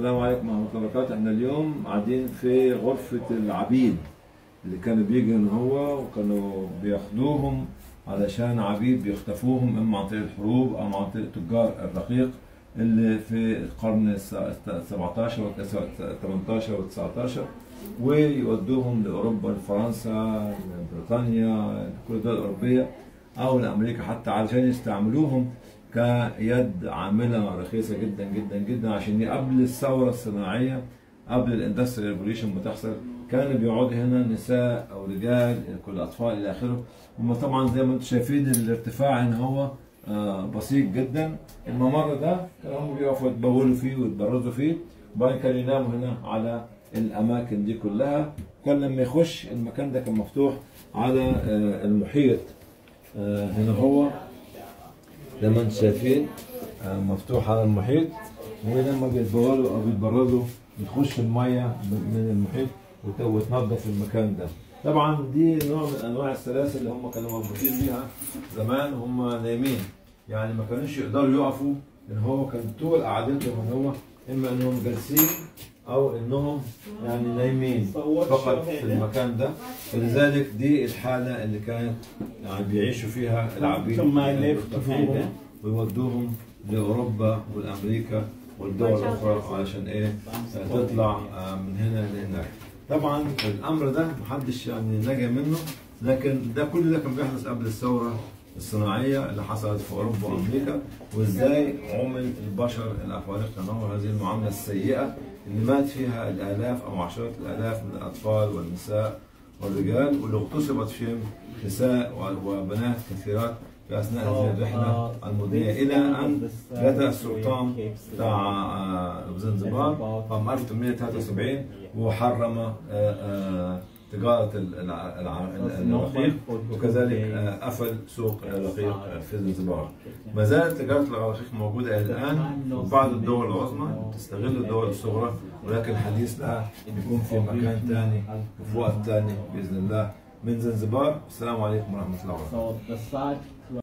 السلام عليكم ورحمة الله وبركاته احنا اليوم قاعدين في غرفة العبيد اللي كانوا بيجوا هنا هو وكانوا بياخدوهم علشان عبيد بيخطفوهم اما عن طريق الحروب او عن طريق تجار الرقيق اللي في القرن الس- 17 و 18 و 19 ويودوهم لاوروبا لفرنسا لبريطانيا لكل الدول الاوروبيه او لامريكا حتى علشان يستعملوهم كيد عامله رخيصه جدا جدا جدا عشان قبل الثوره الصناعيه قبل الاندستريال ريفوليوشن ما تحصل كانوا بيقعدوا هنا نساء او رجال كل اطفال الى اخره هم طبعا زي ما انتم شايفين الارتفاع هنا هو آه، بسيط جدا الممر ده كانوا هم بيقفوا يتبولوا فيه ويتبرزوا فيه وبعدين كانوا يناموا هنا على الاماكن دي كلها كان لما يخش المكان ده كان مفتوح على آه، المحيط آه، هنا هو زي ما انتم شايفين آه، مفتوح على المحيط ولما بيتبولوا او بيتبرزوا بتخش الميه من المحيط وت- وتنظف المكان ده طبعا دي نوع من انواع السلاسل اللي هم كانوا مربوطين بيها زمان وهم نايمين يعني ما كانوش يقدروا يقفوا لان هو كان طول قعدتهم ان هو اما انهم جالسين او انهم يعني نايمين فقط في المكان ده ولذلك دي الحاله اللي كانت يعني بيعيشوا فيها العبيد ثم كانوا لف بيخطفوهم كده. ويودوهم لاوروبا والامريكا والدول الاخرى علشان ايه آه، تطلع آه، من هنا لهناك طبعا الامر ده محدش يعني نجا منه لكن ده كل ده كان بيحدث قبل الثوره الصناعيه اللي حصلت في اوروبا وامريكا وازاي عمل البشر الافارقه نوع هذه المعامله السيئه اللي مات فيها الالاف او عشرات الالاف من الاطفال والنساء والرجال واللي اغتصبت فيهم نساء وبنات كثيرات في اثناء هذه الرحله المضنيه الى ان جاء السلطان بتاع آه، زنزبار عام 1873 وحرم آه، آه، تجارة ال- الع- الع- الرقيق وكذلك آه، قفل سوق الرقيق آه، في زنزبار ما زالت تجارة الرقيق موجودة إلى الآن وبعض الدول العظمى تستغل الدول الصغرى ولكن الحديث ده بيكون في مكان ثاني وفي وقت ثاني بإذن الله من زنزبار السلام عليكم ورحمة الله وبركاته So the side